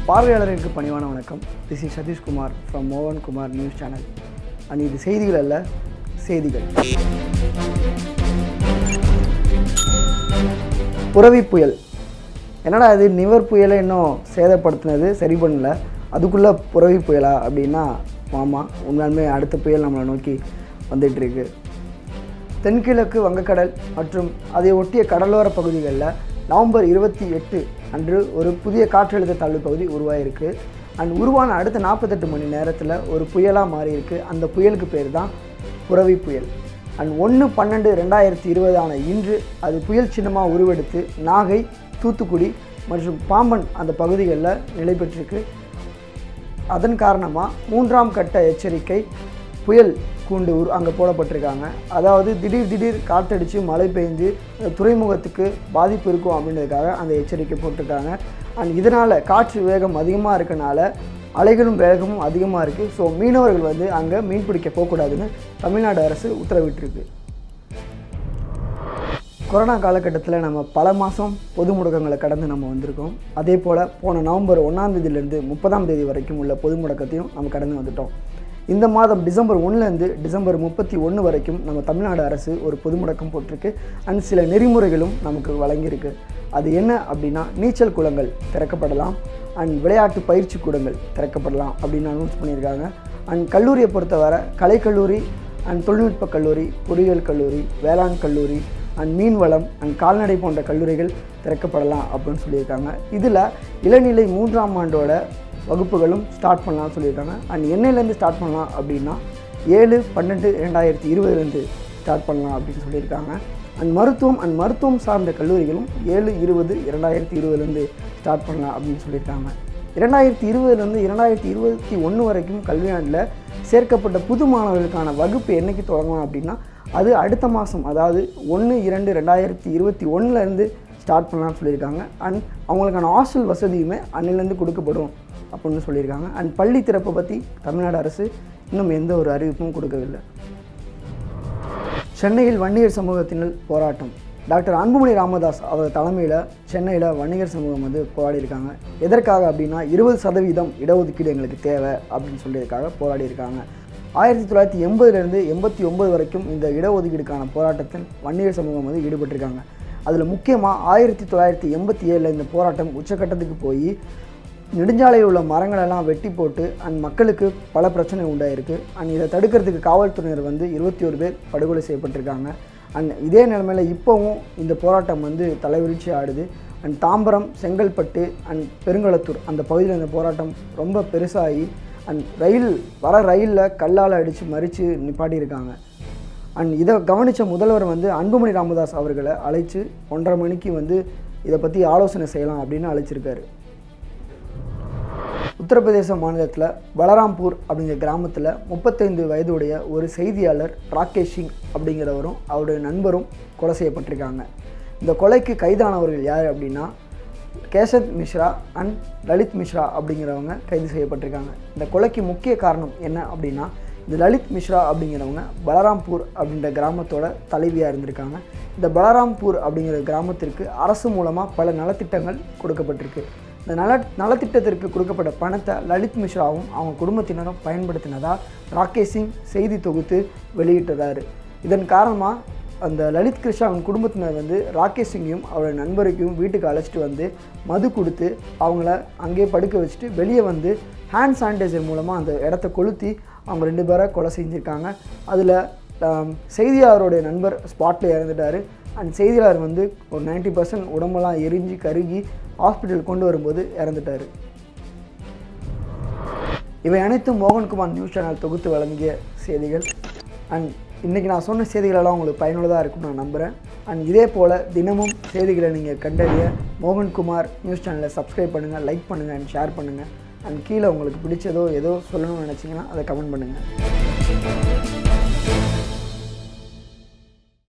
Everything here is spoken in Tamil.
பார்வையாளர்களுக்கு பணிவான வணக்கம் திஸ் இஸ் சதீஷ்குமார் ஃப்ரம் மோகன் குமார் நியூஸ் சேனல் அண்ட் இது செய்திகள் அல்ல செய்திகள் புரவி புயல் என்னடா இது நிவர் புயலை இன்னும் சேதப்படுத்தினது சரி பண்ணல அதுக்குள்ளே புரவி புயலா அப்படின்னா ஆமாம் உண்மையாலுமே அடுத்த புயல் நம்மளை நோக்கி வந்துட்டுருக்கு தென்கிழக்கு வங்கக்கடல் மற்றும் அதை ஒட்டிய கடலோர பகுதிகளில் நவம்பர் இருபத்தி எட்டு அன்று ஒரு புதிய காற்றழுத்த தாழ்வு பகுதி உருவாயிருக்கு அண்ட் உருவான அடுத்த நாற்பத்தெட்டு மணி நேரத்தில் ஒரு புயலாக மாறியிருக்கு அந்த புயலுக்கு பேர் தான் புரவி புயல் அண்ட் ஒன்று பன்னெண்டு ரெண்டாயிரத்தி இருபதான இன்று அது புயல் சின்னமாக உருவெடுத்து நாகை தூத்துக்குடி மற்றும் பாம்பன் அந்த பகுதிகளில் நிலை பெற்றிருக்கு அதன் காரணமாக மூன்றாம் கட்ட எச்சரிக்கை புயல் கூண்டு உரு அங்கே போடப்பட்டிருக்காங்க அதாவது திடீர் திடீர் காற்றடிச்சு மழை பெய்ஞ்சு அந்த துறைமுகத்துக்கு பாதிப்பு இருக்கும் அப்படின்றதுக்காக அந்த எச்சரிக்கை போட்டிருக்காங்க அண்ட் இதனால் காற்று வேகம் அதிகமாக இருக்கனால அலைகளும் வேகமும் அதிகமாக இருக்குது ஸோ மீனவர்கள் வந்து அங்கே மீன் பிடிக்க போகக்கூடாதுன்னு தமிழ்நாடு அரசு உத்தரவிட்டிருக்கு கொரோனா காலகட்டத்தில் நம்ம பல மாதம் பொது முடக்கங்களை கடந்து நம்ம வந்திருக்கோம் அதே போல் போன நவம்பர் ஒன்றாம் தேதியிலேருந்து முப்பதாம் தேதி வரைக்கும் உள்ள பொது முடக்கத்தையும் நம்ம கடந்து வந்துட்டோம் இந்த மாதம் டிசம்பர் ஒன்றுலேருந்து டிசம்பர் முப்பத்தி ஒன்று வரைக்கும் நம்ம தமிழ்நாடு அரசு ஒரு பொது முடக்கம் போட்டிருக்கு அண்ட் சில நெறிமுறைகளும் நமக்கு வழங்கியிருக்கு அது என்ன அப்படின்னா நீச்சல் குளங்கள் திறக்கப்படலாம் அண்ட் விளையாட்டு பயிற்சி கூடங்கள் திறக்கப்படலாம் அப்படின்னு அனௌன்ஸ் பண்ணியிருக்காங்க அண்ட் கல்லூரியை பொறுத்தவரை கலைக்கல்லூரி அண்ட் தொழில்நுட்ப கல்லூரி பொறியியல் கல்லூரி வேளாண் கல்லூரி அண்ட் மீன்வளம் அண்ட் கால்நடை போன்ற கல்லூரிகள் திறக்கப்படலாம் அப்படின்னு சொல்லியிருக்காங்க இதில் இளநிலை மூன்றாம் ஆண்டோட வகுப்புகளும் ஸ்டார்ட் பண்ணலாம்னு சொல்லியிருக்காங்க அண்ட் என்னையிலேருந்து ஸ்டார்ட் பண்ணலாம் அப்படின்னா ஏழு பன்னெண்டு ரெண்டாயிரத்தி இருபதுலேருந்து ஸ்டார்ட் பண்ணலாம் அப்படின்னு சொல்லியிருக்காங்க அண்ட் மருத்துவம் அண்ட் மருத்துவம் சார்ந்த கல்லூரிகளும் ஏழு இருபது இரண்டாயிரத்தி இருபதுலேருந்து ஸ்டார்ட் பண்ணலாம் அப்படின்னு சொல்லியிருக்காங்க இரண்டாயிரத்தி இருபதுலேருந்து இரண்டாயிரத்தி இருபத்தி ஒன்று வரைக்கும் கல்வியாண்டில் சேர்க்கப்பட்ட புது மாணவர்களுக்கான வகுப்பு என்னைக்கு தொடங்கலாம் அப்படின்னா அது அடுத்த மாதம் அதாவது ஒன்று இரண்டு ரெண்டாயிரத்தி இருபத்தி ஒன்றுலேருந்து ஸ்டார்ட் பண்ணலாம்னு சொல்லியிருக்காங்க அண்ட் அவங்களுக்கான ஹாஸ்டல் வசதியுமே அன்னிலேருந்து கொடுக்கப்படும் அப்படின்னு சொல்லியிருக்காங்க அண்ட் பள்ளி திறப்பை பற்றி தமிழ்நாடு அரசு இன்னும் எந்த ஒரு அறிவிப்பும் கொடுக்கவில்லை சென்னையில் வன்னியர் சமூகத்தினர் போராட்டம் டாக்டர் அன்புமணி ராமதாஸ் அவர் தலைமையில் சென்னையில் வன்னியர் சமூகம் வந்து போராடி இருக்காங்க எதற்காக அப்படின்னா இருபது சதவீதம் இடஒதுக்கீடு எங்களுக்கு தேவை அப்படின்னு சொல்லியிருக்காங்க போராடி இருக்காங்க ஆயிரத்தி தொள்ளாயிரத்தி எண்பதுலேருந்து எண்பத்தி ஒம்பது வரைக்கும் இந்த இடஒதுக்கீடுக்கான போராட்டத்தில் வன்னியர் சமூகம் வந்து ஈடுபட்டிருக்காங்க அதில் முக்கியமாக ஆயிரத்தி தொள்ளாயிரத்தி எண்பத்தி ஏழில் இந்த போராட்டம் உச்சக்கட்டத்துக்கு போய் நெடுஞ்சாலையில் உள்ள மரங்களெல்லாம் வெட்டி போட்டு அண்ட் மக்களுக்கு பல பிரச்சனை உண்டாயிருக்கு அண்ட் இதை தடுக்கிறதுக்கு காவல்துறையினர் வந்து இருபத்தி ஒரு பேர் படுகொலை செய்யப்பட்டிருக்காங்க அண்ட் இதே நிலைமையில் இப்போவும் இந்த போராட்டம் வந்து தலைவிரிச்சு ஆடுது அண்ட் தாம்பரம் செங்கல்பட்டு அண்ட் பெருங்களத்தூர் அந்த பகுதியில் இந்த போராட்டம் ரொம்ப பெருசாகி அண்ட் ரயில் வர ரயிலில் கல்லால் அடித்து மறித்து நிப்பாட்டியிருக்காங்க அண்ட் இதை கவனித்த முதல்வர் வந்து அன்புமணி ராமதாஸ் அவர்களை அழைச்சு ஒன்றரை மணிக்கு வந்து இதை பற்றி ஆலோசனை செய்யலாம் அப்படின்னு அழைச்சிருக்காரு உத்தரப்பிரதேச மாநிலத்தில் பலராம்பூர் அப்படிங்கிற கிராமத்தில் முப்பத்தைந்து வயதுடைய ஒரு செய்தியாளர் ராகேஷ் சிங் அப்படிங்கிறவரும் அவருடைய நண்பரும் கொலை செய்யப்பட்டிருக்காங்க இந்த கொலைக்கு கைதானவர்கள் யார் அப்படின்னா கேசத் மிஸ்ரா அண்ட் லலித் மிஸ்ரா அப்படிங்கிறவங்க கைது செய்யப்பட்டிருக்காங்க இந்த கொலைக்கு முக்கிய காரணம் என்ன அப்படின்னா இந்த லலித் மிஸ்ரா அப்படிங்கிறவங்க பலராம்பூர் அப்படின்ற கிராமத்தோட தலைவியாக இருந்திருக்காங்க இந்த பலராம்பூர் அப்படிங்கிற கிராமத்திற்கு அரசு மூலமாக பல நலத்திட்டங்கள் கொடுக்கப்பட்டிருக்கு இந்த நல நலத்திட்டத்திற்கு கொடுக்கப்பட்ட பணத்தை லலித் மிஸ்ராவும் அவங்க குடும்பத்தினரும் பயன்படுத்தினதா ராகேஷ் சிங் செய்தி தொகுத்து வெளியிட்டதாரு இதன் காரணமாக அந்த லலித் கிருஷ்ணாவின் குடும்பத்தினர் வந்து ராகேஷ் சிங்கையும் அவரோட நண்பருக்கும் வீட்டுக்கு அழைச்சிட்டு வந்து மது கொடுத்து அவங்கள அங்கேயே படுக்க வச்சுட்டு வெளியே வந்து ஹேண்ட் சானிடைசர் மூலமாக அந்த இடத்த கொளுத்தி அவங்க ரெண்டு பேரை கொலை செஞ்சுருக்காங்க அதில் செய்தியாளருடைய நண்பர் ஸ்பாட்டில் இறந்துட்டார் அண்ட் செய்தியாளர் வந்து ஒரு 90% பர்சன்ட் உடம்பெல்லாம் எரிஞ்சு கருகி ஹாஸ்பிட்டல் கொண்டு வரும்போது இறந்துட்டார் இவை அனைத்தும் மோகன்குமார் நியூஸ் சேனல் தொகுத்து வழங்கிய செய்திகள் அண்ட் இன்றைக்கி நான் சொன்ன செய்திகளெல்லாம் உங்களுக்கு பயனுள்ளதாக இருக்கும்னு நான் நம்புகிறேன் அண்ட் இதே போல் தினமும் செய்திகளை நீங்கள் கண்டறிய மோகன்குமார் நியூஸ் சேனலை சப்ஸ்கிரைப் பண்ணுங்கள் லைக் பண்ணுங்கள் அண்ட் ஷேர் பண்ணுங்கள் அண்ட் கீழே உங்களுக்கு பிடிச்சதோ ஏதோ சொல்லணும்னு நினச்சிங்கன்னா அதை கமெண்ட் பண்ணுங்கள்